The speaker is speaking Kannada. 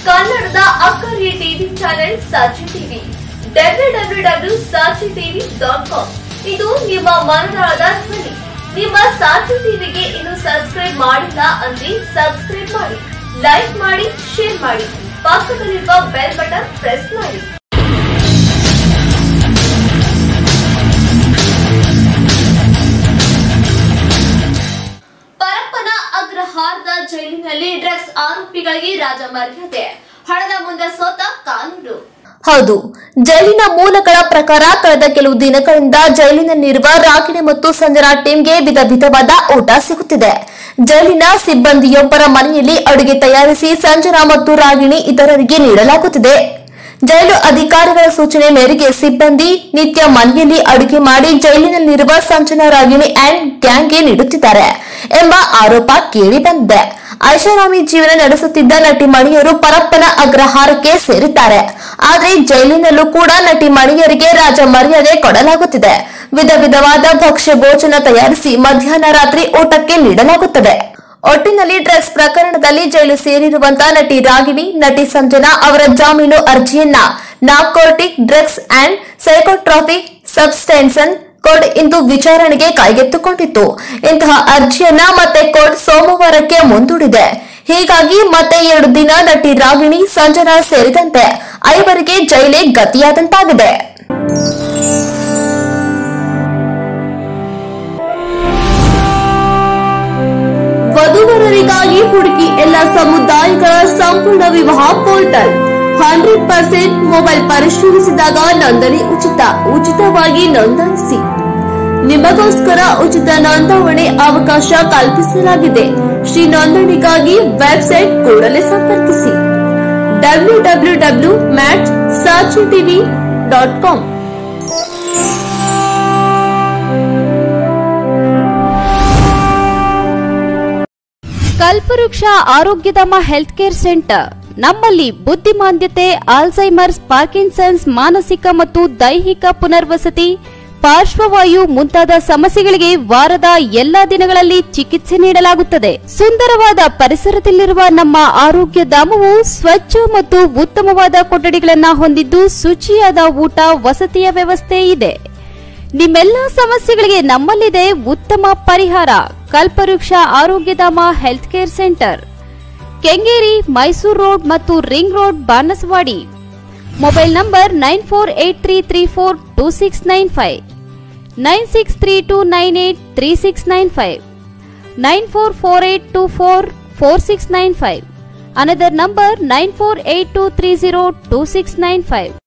ಕನ್ನಡದ ಅಕ್ಕರಿಯ TV channel Sakshi TV W W W Sakshi TV dot com ಇದು ನಿಮ್ಮ ಮನದಾಳದ ಧ್ವನಿ ನಿಮ್ಮ ಸಾಕ್ಷಿ ಟಿವಿಗೆ ಇನ್ನು ಸಬ್ಸ್ಕ್ರೈಬ್ ಮಾಡಿಲ್ಲ ಅಂದ್ರೆ ಸಬ್ಸ್ಕ್ರೈಬ್ ಮಾಡಿ ಲೈಕ್ ಮಾಡಿ ಶೇರ್ ಮಾಡಿ ಪಕ್ಕದಲ್ಲಿರುವ ಬೆಲ್ ಬಟನ್ ಪ್ರೆಸ್ ಮಾಡಿ ಪರಪ್ಪನ ಅಗ್ರಹಾರದ ಜೈಲಿನಲ್ಲಿ ಡ್ರಗ್ಸ್ ಆರೋಪಿಗಳಿಗೆ ರಾಜ ಮರ್ಯಾದೆ ಹಣದ ಮುಂದೆ ಸೋತ ಕಾನೂನು ಹೌದು ಜೈಲಿನ ಮೂಲಗಳ ಪ್ರಕಾರ ಕಳೆದ ಕೆಲವು ದಿನಗಳಿಂದ ಜೈಲಿನಲ್ಲಿರುವ ರಾಗಿಣಿ ಮತ್ತು ಸಂಜನಾ ಟೀಮ್ಗೆ ವಿಧ ವಿಧವಾದ ಊಟ ಸಿಗುತ್ತಿದೆ ಜೈಲಿನ ಸಿಬ್ಬಂದಿಯೊಬ್ಬರ ಮನೆಯಲ್ಲಿ ಅಡುಗೆ ತಯಾರಿಸಿ ಸಂಜನಾ ಮತ್ತು ರಾಗಿಣಿ ಇತರರಿಗೆ ನೀಡಲಾಗುತ್ತಿದೆ ಜೈಲು ಅಧಿಕಾರಿಗಳ ಸೂಚನೆ ಮೇರೆಗೆ ಸಿಬ್ಬಂದಿ ನಿತ್ಯ ಮನೆಯಲ್ಲಿ ಅಡುಗೆ ಮಾಡಿ ಜೈಲಿನಲ್ಲಿರುವ ಸಂಜನಾ ರಾಗಿಣಿ ಅಂಡ್ ಗ್ಯಾಂಗ್ಗೆ ನೀಡುತ್ತಿದ್ದಾರೆ ಎಂಬ ಆರೋಪ ಕೇಳಿ ಬಂದಿದೆ ಐಷಾರಾಮಿ ಜೀವನ ನಡೆಸುತ್ತಿದ್ದ ನಟಿ ಮಣಿಯರು ಪರಪ್ಪನ ಅಗ್ರಹಾರಕ್ಕೆ ಸೇರಿದ್ದಾರೆ ಆದ್ರೆ ಜೈಲಿನಲ್ಲೂ ಕೂಡ ನಟಿ ಮಣಿಯರಿಗೆ ರಾಜ ಮರ್ಯಾದೆ ಕೊಡಲಾಗುತ್ತಿದೆ ವಿಧ ವಿಧವಾದ ಭಕ್ಷ್ಯ ಭೋಜನ ತಯಾರಿಸಿ ಮಧ್ಯಾಹ್ನ ರಾತ್ರಿ ಊಟಕ್ಕೆ ನೀಡಲಾಗುತ್ತದೆ ಒಟ್ಟಿನಲ್ಲಿ ಡ್ರಗ್ಸ್ ಪ್ರಕರಣದಲ್ಲಿ ಜೈಲು ಸೇರಿರುವಂತಹ ನಟಿ ರಾಗಿಣಿ ನಟಿ ಸಂಜನಾ ಅವರ ಜಾಮೀನು ಅರ್ಜಿಯನ್ನ narcotic drugs and psychotropic substances court ಇಂದು ವಿಚಾರಣೆಗೆ ಕೈಗೆತ್ತಿಕೊಂಡಿತ್ತು ಇಂತಹ ಅರ್ಜಿಯನ್ನ ಮತ್ತೆ ಕೋರ್ಟ್ ಸೋಮವಾರಕ್ಕೆ ಮುಂದೂಡಿದೆ ಹೀಗಾಗಿ ಮತ್ತೆ ಎರಡು ದಿನ ನಟಿ ರಾಗಿಣಿ ಸಂಜನಾ ಸೇರಿದಂತೆ ಐವರಿಗೆ ಜೈಲೇ ಗತಿಯಾದಂತಾಗಿದೆ ವಧುವರರಿಗಾಗಿ ಹುಡುಕಿ ಎಲ್ಲ ಸಮುದಾಯಗಳ ಸಂಪೂರ್ಣ ವಿವಾಹ ಪೋರ್ಟಲ್ ಹಂಡ್ರೆಡ್ ಪರ್ಸೆಂಟ್ ಮೊಬೈಲ್ ಪರಿಶೀಲಿಸಿದಾಗ ನೋಂದಣಿ ಉಚಿತ ಉಚಿತವಾಗಿ ನೋಂದಾಯಿಸಿ ನಿಮಗೋಸ್ಕರ ಉಚಿತ ನೋಂದಾವಣೆ ಅವಕಾಶ ಕಲ್ಪಿಸಲಾಗಿದೆ ಶ್ರೀ ನೋಂದಣಿಗಾಗಿ ವೆಬ್ಸೈಟ್ ಕೂಡಲೇ ಸಂಪರ್ಕಿಸಿ ಡಬ್ಲ್ಯೂ ಡಬ್ಲ್ಯೂ ಡಬ್ಲ್ಯೂ ಮ್ಯಾಟ್ ಸಾಚಿ TV dot com Kalpavriksha Arogyadhama health care centre ನಮ್ಮಲ್ಲಿ ಬುದ್ಧಿಮಾಂದ್ಯತೆ ಆಲ್ಝೈಮರ್ಸ್ ಪಾರ್ಕಿನ್ಸನ್ಸ್ ಮಾನಸಿಕ ಮತ್ತು ದೈಹಿಕ ಪುನರ್ವಸತಿ ಪಾರ್ಶ್ವವಾಯು ಮುಂತಾದ ಸಮಸ್ಯೆಗಳಿಗೆ ವಾರದ ಎಲ್ಲಾ ದಿನಗಳಲ್ಲಿ ಚಿಕಿತ್ಸೆ ನೀಡಲಾಗುತ್ತದೆ ಸುಂದರವಾದ ಪರಿಸರದಲ್ಲಿರುವ ನಮ್ಮ ಆರೋಗ್ಯ ಧಾಮವು ಸ್ವಚ್ಛ ಮತ್ತು ಉತ್ತಮವಾದ ಕೊಠಡಿಗಳನ್ನ ಹೊಂದಿದ್ದು ಶುಚಿಯಾದ ಊಟ ವಸತಿಯ ವ್ಯವಸ್ಥೆ ಇದೆ ನಿಮ್ಮೆಲ್ಲ ಸಮಸ್ಯೆಗಳಿಗೆ ನಮ್ಮಲ್ಲಿದೆ ಉತ್ತಮ ಪರಿಹಾರ Kalpavriksha Arogyadhama health care centre Kengeri Mysuru road ಮತ್ತು ring road Banaswadi mobile number nine four eight three three four two six nine five nine six three two nine eight three six nine five nine four four eight two four four six nine five another number nine four eight two three zero two six nine five